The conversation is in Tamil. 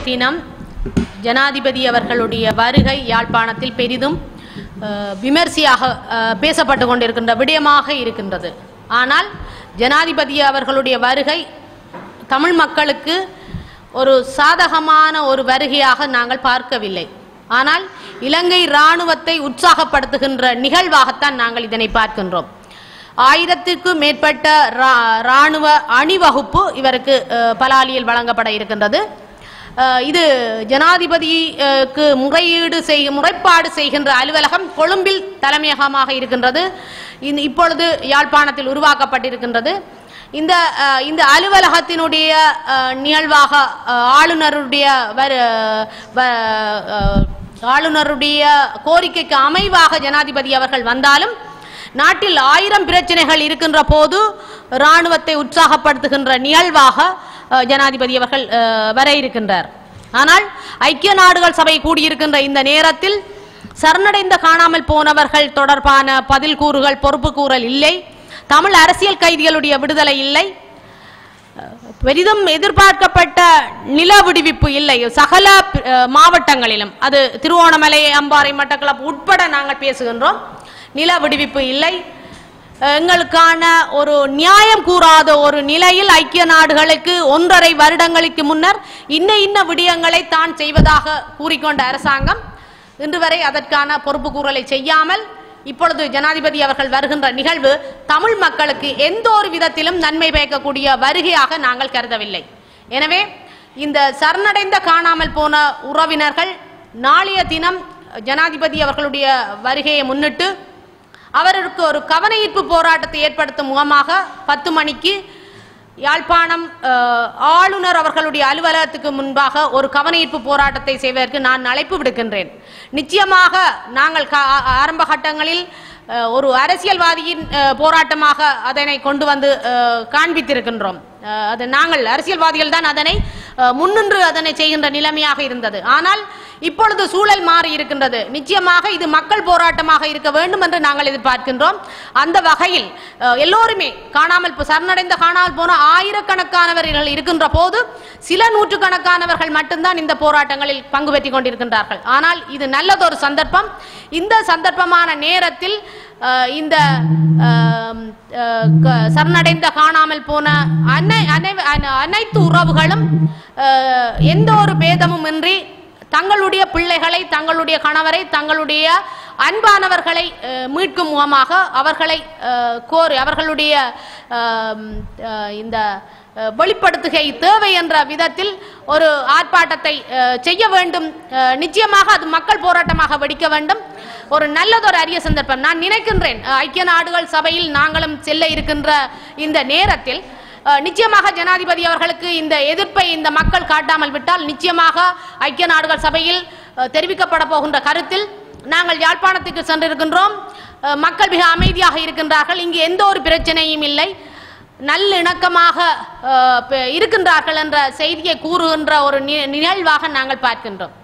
தினம் ஜனாதிபதி அவர்களுடைய வருகை யாழ்ப்பாணத்தில் பெரிதும் அஹ், விமர்சையாக அஹ், பேசப்பட்டு கொண்டிருக்கின்ற விடயமாக இருக்கின்றது ஆனால் ஜனாதிபதி அவர்களுடைய வருகை தமிழ் மக்களுக்கு ஒரு சாதகமான ஒரு வருகையாக நாங்கள் பார்க்கவில்லை ஆனால் இலங்கை இராணுவத்தை உற்சாகப்படுத்துகின்ற நிகழ்வாகத்தான் நாங்கள் இதனை பார்க்கின்றோம் ஆயிரத்திற்கும் மேற்பட்ட ரா- இராணுவ அணிவகுப்பு இவருக்கு அஹ், பலாலியில் வழங்கப்பட இருக்கின்றது அஹ், இது ஜனாதிபதிக்கு முறையீடு செய் முறைப்பாடு செய்கின்ற அலுவலகம் கொழும்பில் தலைமையகமாக இருக்கின்றது இந்த இப்பொழுது யாழ்ப்பாணத்தில் உருவாக்கப்பட்டிருக்கின்றது இந்த அஹ், இந்த அலுவலகத்தினுடைய அஹ், நிகழ்வாக அஹ், ஆளுநருடைய வரு வ- அஹ், ஆளுநருடைய கோரிக்கைக்கு அமைவாக ஜனாதிபதி அவர்கள் வந்தாலும் நாட்டில் ஆயிரம் பிரச்சனைகள் இருக்கின்ற போது இராணுவத்தை உற்சாகப்படுத்துகின்ற நிகழ்வாக அஹ், ஜனாதிபதி அவர்கள் அஹ், வர இருக்கின்றார் ஆனால் ஐக்கிய நாடுகள் சபை கூடியிருக்கின்ற இந்த நேரத்தில் சரணடைந்த காணாமல் போனவர்கள் தொடர்பான பதில் கூறுகள் பொறுப்பு கூறல் இல்லை தமிழ் அரசியல் கைதிகளுடைய விடுதலை இல்லை பெரிதும் எதிர்பார்க்கப்பட்ட நில விடுவிப்பு இல்லை சகல அஹ், மாவட்டங்களிலும் அது திருவோணமலை அம்பாறை மட்டக்களப்பு உட்பட நாங்கள் பேசுகின்றோம் நில விடுவிப்பு இல்லை அஹ், எங்களுக்கான ஒரு நியாயம் கூறாத ஒரு நிலையில் ஐக்கிய நாடுகளுக்கு ஒன்றரை வருடங்களுக்கு முன்னர் இன்ன இன்ன விடயங்களை தான் செய்வதாக கூறிக்கொண்ட அரசாங்கம் இன்று வரை அதற்கான பொறுப்பு கூறலை செய்யாமல் இப்பொழுது ஜனாதிபதி அவர்கள் வருகின்ற நிகழ்வு தமிழ் மக்களுக்கு எந்த ஒரு விதத்திலும் நன்மை பயக்கக்கூடிய வருகையாக நாங்கள் கருதவில்லை எனவே இந்த சரணடைந்த காணாமல் போன உறவினர்கள் நாளைய தினம் ஜனாதிபதி அவர்களுடைய வருகையை முன்னிட்டு அவருக்கு ஒரு கவன ஈர்ப்பு போராட்டத்தை ஏற்படுத்தும் முகமாக பத்து மணிக்கு யாழ்ப்பாணம் அஹ், ஆளுநர் அவர்களுடைய அலுவலகத்துக்கு முன்பாக ஒரு கவன ஈர்ப்பு போராட்டத்தை செய்வதற்கு நான் அழைப்பு விடுக்கின்றேன் நிச்சயமாக நாங்கள் க- ஆ- ஆரம்ப கட்டங்களில் அஹ், ஒரு அரசியல்வாதியின் அஹ், போராட்டமாக அதனை கொண்டு வந்து அஹ், காண்பித்திருக்கின்றோம் அஹ், அது நாங்கள் அரசியல்வாதிகள் தான் அதனை அஹ், முன்னின்று அதனை செய்கின்ற நிலைமையாக இருந்தது ஆனால் இப்பொழுது சூழல் மாறி இருக்கின்றது நிச்சயமாக இது மக்கள் போராட்டமாக இருக்க வேண்டும் என்று நாங்கள் எதிர்பார்க்கின்றோம் அந்த வகையில் அஹ், எல்லோருமே காணாமல் போ- சரணடைந்த காணாமல் போன ஆயிரக்கணக்கானவர்கள் இருக்கின்ற போது சில நூற்றுக்கணக்கானவர்கள் மட்டும்தான் இந்த போராட்டங்களில் பங்கு பெற்றுக் கொண்டிருக்கின்றார்கள் ஆனால் இது நல்லதொரு சந்தர்ப்பம் இந்த சந்தர்ப்பமான நேரத்தில் அஹ், இந்த அஹ், அஹ், க- சரணடைந்த காணாமல் போன அனை அனை- அன- அனைத்து உறவுகளும் அஹ், எந்த ஒரு பேதமும் இன்றி தங்களுடைய பிள்ளைகளை தங்களுடைய கணவரை தங்களுடைய அன்பானவர்களை அஹ், மீட்கும் முகமாக அவர்களை அஹ், கோரி அவர்களுடைய அஹ், அஹ், இந்த அஹ், வெளிப்படுத்துகை தேவை என்ற விதத்தில் ஒரு ஆர்ப்பாட்டத்தை அஹ், செய்ய வேண்டும் அஹ், நிச்சயமாக அது மக்கள் போராட்டமாக வெடிக்க வேண்டும் ஒரு நல்லதொரு அரிய சந்தர்ப்பம் நான் நினைக்கின்றேன் அஹ், ஐக்கிய நாடுகள் சபையில் நாங்களும் செல்ல இருக்கின்ற இந்த நேரத்தில் அஹ், நிச்சயமாக ஜனாதிபதி அவர்களுக்கு இந்த எதிர்ப்பை இந்த மக்கள் காட்டாமல் விட்டால் நிச்சயமாக ஐக்கிய நாடுகள் சபையில் அஹ், தெரிவிக்கப்பட போகின்ற கருத்தில் நாங்கள் யாழ்ப்பாணத்துக்கு சென்றிருக்கின்றோம் அஹ், மக்கள் மிக அமைதியாக இருக்கின்றார்கள் இங்கு எந்த ஒரு பிரச்சனையும் இல்லை நல்லிணக்கமாக அஹ், ப- இருக்கின்றார்கள் என்ற செய்தியை கூறுகின்ற ஒரு நி- நிகழ்வாக நாங்கள் பார்க்கின்றோம்